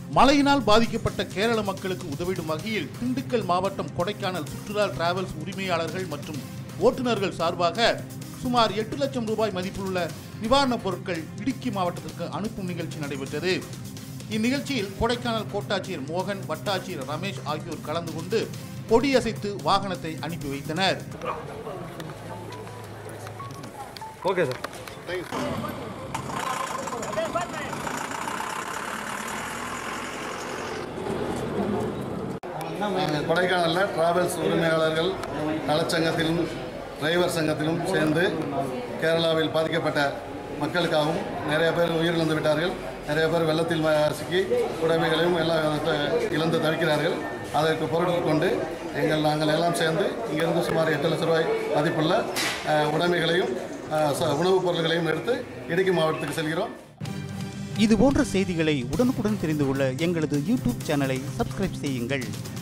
மழையினால் பாதிக்கப்பட்ட கேரள மக்களுக்கு உதவிடும் வகையில் திண்டுக்கல் மாவட்டம் கொடைக்கானல் சுற்றுலா டிராவல்ஸ் உரிமையாளர்கள் மற்றும் ஓட்டுநர்கள் சார்பாக சுமார் எட்டு லட்சம் ரூபாய் மதிப்புள்ள நிவாரணப் பொருட்கள் இடுக்கி மாவட்டத்திற்கு அனுப்பும் நிகழ்ச்சி நடைபெற்றது இந்நிகழ்ச்சியில் கொடைக்கானல் கோட்டாட்சியர் மோகன் வட்டாட்சியர் ரமேஷ் ஆகியோர் கலந்து கொண்டு கொடியசைத்து வாகனத்தை அனுப்பி வைத்தனர் ஓகே சார் நாங்கள் கொடைக்கானலில் டிராவல்ஸ் உரிமையாளர்கள் நலச்சங்கத்திலும் டிரைவர் சங்கத்திலும் சேர்ந்து கேரளாவில் பாதிக்கப்பட்ட மக்களுக்காகவும் நிறைய பேர் உயிரிழந்து விட்டார்கள் நிறைய பேர் வெள்ளத்தில் ம- சிக்கி உடைமைகளையும் எல்லாம் த- இழந்து தவிக்கிறார்கள் அதற்கு பொருட்கள் கொண்டு எங்கள் நாங்கள் எல்லாம் சேர்ந்து இங்கிருந்து சுமார் எட்டு லட்ச ரூபாய் மதிப்புள்ள அஹ், உடைமைகளையும் அஹ், ச- உணவுப் பொருட்களையும் எடுத்து இடுக்கி மாவட்டத்துக்கு செல்கிறோம் இது போன்ற செய்திகளை உடனுக்குடன் தெரிந்து கொள்ள எங்களது யூடியூப் சேனலை சப்ஸ்கிரைப் செய்யுங்கள்